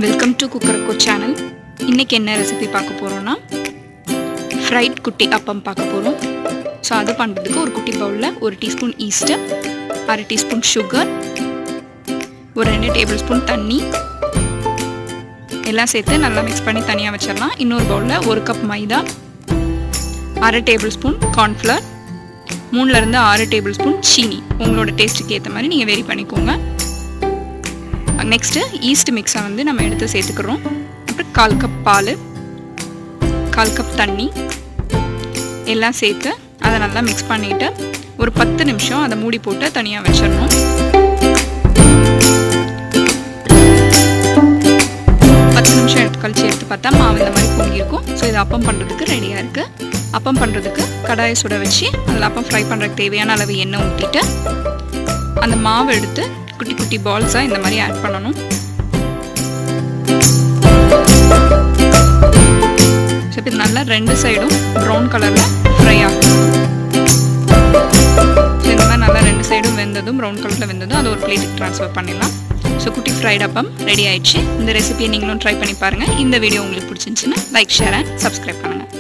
welcome to குக்கரக்கோ channel இன்றைக்கி என்ன recipe பார்க்க போகிறோன்னா ஃப்ரைட் குட்டி அப்பம் பார்க்க போகிறோம் ஸோ அது பண்ணுறதுக்கு ஒரு குட்டி பவுலில் ஒரு டீஸ்பூன் ஈஸ்ட்டு அரை டீஸ்பூன் சுகர் ஒரு ரெண்டு டேபிள் ஸ்பூன் தண்ணி எல்லாம் சேர்த்து நல்லா மிக்ஸ் பண்ணி தனியாக வச்சிடலாம் இன்னொரு பவுலில் ஒரு கப் மைதா அரை டேபிள் ஸ்பூன் கார்ன்ஃப்ளவர் மூணுலேருந்து ஆறு டேபிள் ஸ்பூன் சீனி உங்களோட டேஸ்ட்டுக்கு ஏற்ற மாதிரி நீங்கள் வெரி பண்ணிக்கோங்க நெக்ஸ்ட்டு ஈஸ்ட் மிக்ஸை வந்து நம்ம எடுத்து சேர்த்துக்கிறோம் அப்புறம் கால் கப் பால் கால் கப் தண்ணி எல்லாம் சேர்த்து அதை நல்லா மிக்ஸ் பண்ணிவிட்டு ஒரு பத்து நிமிஷம் அதை மூடி போட்டு தனியாக வச்சிடணும் பத்து நிமிஷம் எடுத்து கழிச்சு எடுத்து பார்த்தா மாவு இந்த மாதிரி பொங்கியிருக்கும் ஸோ இது அப்பம் பண்ணுறதுக்கு ரெடியாக இருக்குது அப்பம் பண்ணுறதுக்கு கடாயை சுட வச்சு அதில் அப்பம் ஃப்ரை பண்ணுறதுக்கு தேவையான அளவு எண்ணெய் ஊற்றிட்டு அந்த மாவை எடுத்து குட்டி குட்டி பால்ஸாக இந்த மாதிரி ஆட் பண்ணணும் ஸோ இப்போ நல்லா ரெண்டு சைடும் ப்ரௌன் கலரில் ஃப்ரை ஆகும் ஸோ இந்த மாதிரி நல்லா ரெண்டு சைடும் வெந்ததும் ப்ரௌன் கலரில் வெந்ததும் அதை ஒரு பிளேட்டுக்கு ட்ரான்ஸ்ஃபர் பண்ணிடலாம் ஸோ குட்டி ஃப்ரைட் அப்பம் ரெடி ஆயிடுச்சு இந்த ரெசிபியை நீங்களும் ட்ரை பண்ணி பாருங்கள் இந்த வீடியோ உங்களுக்கு பிடிச்சிருந்துச்சுன்னா லைக் ஷேர் அண்ட் சப்ஸ்கிரைப் பண்ணுங்கள்